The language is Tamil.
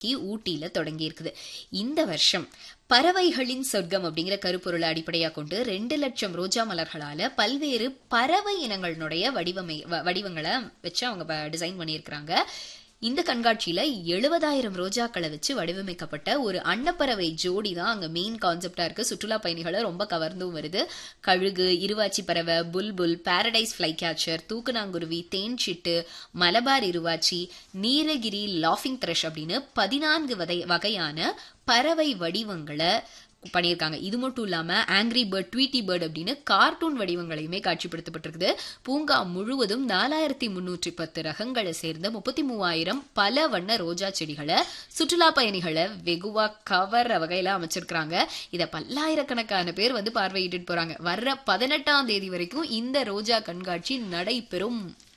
ஊட்டியில தொடங்கி இருக்குது இந்த வருஷம் பறவைகளின் சொர்க்கம் அப்படிங்கிற கருப்பொருளை அடிப்படையா கொண்டு ரெண்டு லட்சம் ரோஜா மலர்களால பல்வேறு பறவை இனங்களுடைய வடிவமை வ- வடிவங்களை வச்சு அவங்க டிசைன் பண்ணியிருக்கிறாங்க இந்த கண்காட்சியில எழுபதாயிரம் ரோஜாக்களை வச்சு வடிவமைக்கப்பட்ட ஒரு அன்னப்பறவை ஜோடி தான் அங்க மெயின் கான்செப்டா இருக்கு சுற்றுலா பயணிகளை ரொம்ப கவர்ந்தும் வருது கழுகு இருவாச்சி பறவை புல்புல் பாரடைஸ் ஃப்ளை கேச்சர் தூக்குநாங்குருவி தேன் சிட்டு மலபார் இருவாச்சி நீலகிரி லாஃபிங் த்ரஷ் அப்படின்னு பதினான்கு வகை வகையான பறவை வடிவங்களை பண்ணியிருக்காங்க இது மட்டும் இல்லாம ஆங்கிரி பேர்ட் ட்வீட்டி பேர்ட் அப்படின்னு கார்ட்டூன் வடிவங்களையுமே காட்சிப்படுத்தப்பட்டிருக்குது பூங்கா முழுவதும் நாலாயிரத்தி முன்னூற்றி பத்து ரகங்களை சேர்ந்த முப்பத்தி மூவாயிரம் பல வண்ண ரோஜா செடிகளை சுற்றுலா பயணிகளை வெகுவா கவர்ற வகையில அமைச்சிருக்கிறாங்க இத பல்லாயிரக்கணக்கான பேர் வந்து பார்வையிட்டு போறாங்க வர்ற பதினெட்டாம் தேதி வரைக்கும் இந்த ரோஜா கண்காட்சி நடைபெறும்